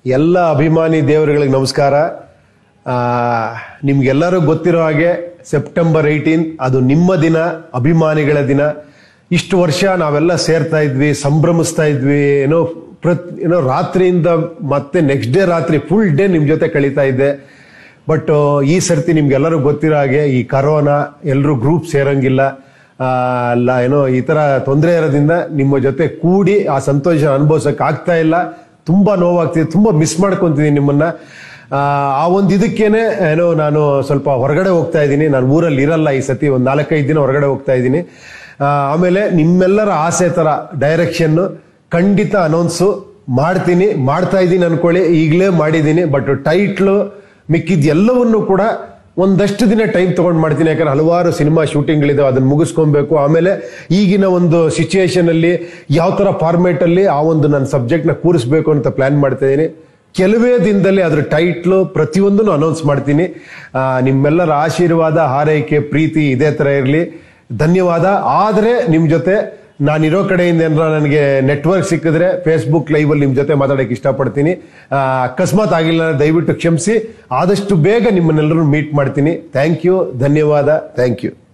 ಎಲ್ಲ ಅಭಿಮಾನಿ ದೇವರುಗಳಿಗೆ ನಮಸ್ಕಾರ ಆ, ನಿಮ್ಗೆಲ್ಲರೂ ಗೊತ್ತಿರೋ ಹಾಗೆ ಸೆಪ್ಟೆಂಬರ್ ಏಯ್ಟೀನ್ ಅದು ನಿಮ್ಮ ದಿನ ಅಭಿಮಾನಿಗಳ ದಿನ ಇಷ್ಟು ವರ್ಷ ನಾವೆಲ್ಲ ಸೇರ್ತಾ ಇದ್ವಿ ಸಂಭ್ರಮಿಸ್ತಾ ಇದ್ವಿ ಏನೋ ಪ್ರತ್ ಏನೋ ರಾತ್ರಿಯಿಂದ ಮತ್ತೆ ನೆಕ್ಸ್ಟ್ ಡೇ ರಾತ್ರಿ ಫುಲ್ ಡೇ ನಿಮ್ಮ ಜೊತೆ ಕಳೀತಾ ಇದ್ದೆ ಬಟ್ ಈ ಸರ್ತಿ ನಿಮ್ಗೆಲ್ಲರೂ ಗೊತ್ತಿರೋ ಹಾಗೆ ಈ ಕರೋನಾ ಎಲ್ಲರೂ ಗ್ರೂಪ್ ಸೇರಂಗಿಲ್ಲ ಆ, ಅಲ್ಲ ಏನೋ ಈ ತರ ತೊಂದರೆ ಇರೋದ್ರಿಂದ ನಿಮ್ಮ ಜೊತೆ ಕೂಡಿ ಆ ಸಂತೋಷ ಅನುಭವಿಸಕ್ ಆಗ್ತಾ ಇಲ್ಲ ತುಂಬಾ ನೋವಾಗ್ತಿದೆ ತುಂಬಾ ಮಿಸ್ ಮಾಡ್ಕೊಂತಿದ್ದೀನಿ ನಿಮ್ಮನ್ನ ಆ, ಆ ಒಂದು ಇದಕ್ಕೇನೆ ಏನೋ ನಾನು ಸ್ವಲ್ಪ ಹೊರಗಡೆ ಹೋಗ್ತಾ ಇದ್ದೀನಿ ನಾನು ಊರಲ್ಲಿ ಇರಲ್ಲ ಈ ಸತಿ ಒಂದು ನಾಲ್ಕೈದು ದಿನ ಹೊರಗಡೆ ಹೋಗ್ತಾ ಇದ್ದೀನಿ ಆ, ಆಮೇಲೆ ನಿಮ್ಮೆಲ್ಲರ ಆಸೆ ತರ ಡೈರೆಕ್ಷನ್ ಖಂಡಿತ ಅನೌನ್ಸು ಮಾಡ್ತೀನಿ ಮಾಡ್ತಾ ಇದ್ದೀನಿ ಅನ್ಕೊಳ್ಳಿ ಈಗಲೇ ಮಾಡಿದ್ದೀನಿ ಬಟ್ ಟೈಟ್ಲು ಮಿಕ್ಕಿದ ಎಲ್ಲವನ್ನು ಕೂಡ ಒಂದಷ್ಟು ದಿನ ಟೈಮ್ ತಗೊಂಡು ಮಾಡ್ತೀನಿ ಯಾಕಂದ್ರೆ ಹಲವಾರು ಸಿನಿಮಾ ಶೂಟಿಂಗ್ಗಳಿದಾವೆ ಅದನ್ನ ಮುಗಿಸ್ಕೊಬೇಕು ಆಮೇಲೆ ಈಗಿನ ಒಂದು ಸಿಚುಯೇಷನ್ ಅಲ್ಲಿ ಯಾವ ತರ ಫಾರ್ಮೇಟ್ ಅಲ್ಲಿ ಆ ಒಂದು ನನ್ನ ಸಬ್ಜೆಕ್ಟ್ ನ ಕೂರಿಸ್ಬೇಕು ಅಂತ ಪ್ಲಾನ್ ಮಾಡ್ತಾ ಇದ್ದೀನಿ ಕೆಲವೇ ದಿನದಲ್ಲಿ ಅದ್ರ ಟೈಟ್ಲು ಪ್ರತಿಯೊಂದನ್ನು ಅನೌನ್ಸ್ ಮಾಡ್ತೀನಿ ಆ, ನಿಮ್ಮೆಲ್ಲರ ಆಶೀರ್ವಾದ ಹಾರೈಕೆ ಪ್ರೀತಿ ಇದೇ ತರ ಇರಲಿ ಧನ್ಯವಾದ ಆದರೆ ನಿಮ್ಮ ಜೊತೆ ನಾನಿರೋ ಕಡೆಯಿಂದ ಏನಾರ ನನಗೆ ನೆಟ್ವರ್ಕ್ ಸಿಕ್ಕಿದ್ರೆ ಫೇಸ್ಬುಕ್ ಲೈವ್ ಅಲ್ಲಿ ನಿಮ್ ಜೊತೆ ಮಾತಾಡಕ್ಕೆ ಇಷ್ಟಪಡ್ತೀನಿ ಆ, ಅಕಸ್ಮಾತ್ ಆಗಿಲ್ಲ ಅಂದ್ರೆ ದಯವಿಟ್ಟು ಕ್ಷಮಿಸಿ ಆದಷ್ಟು ಬೇಗ ನಿಮ್ಮನ್ನೆಲ್ಲರೂ ಮೀಟ್ ಮಾಡ್ತೀನಿ ಥ್ಯಾಂಕ್ ಯು ಧನ್ಯವಾದ ಥ್ಯಾಂಕ್ ಯು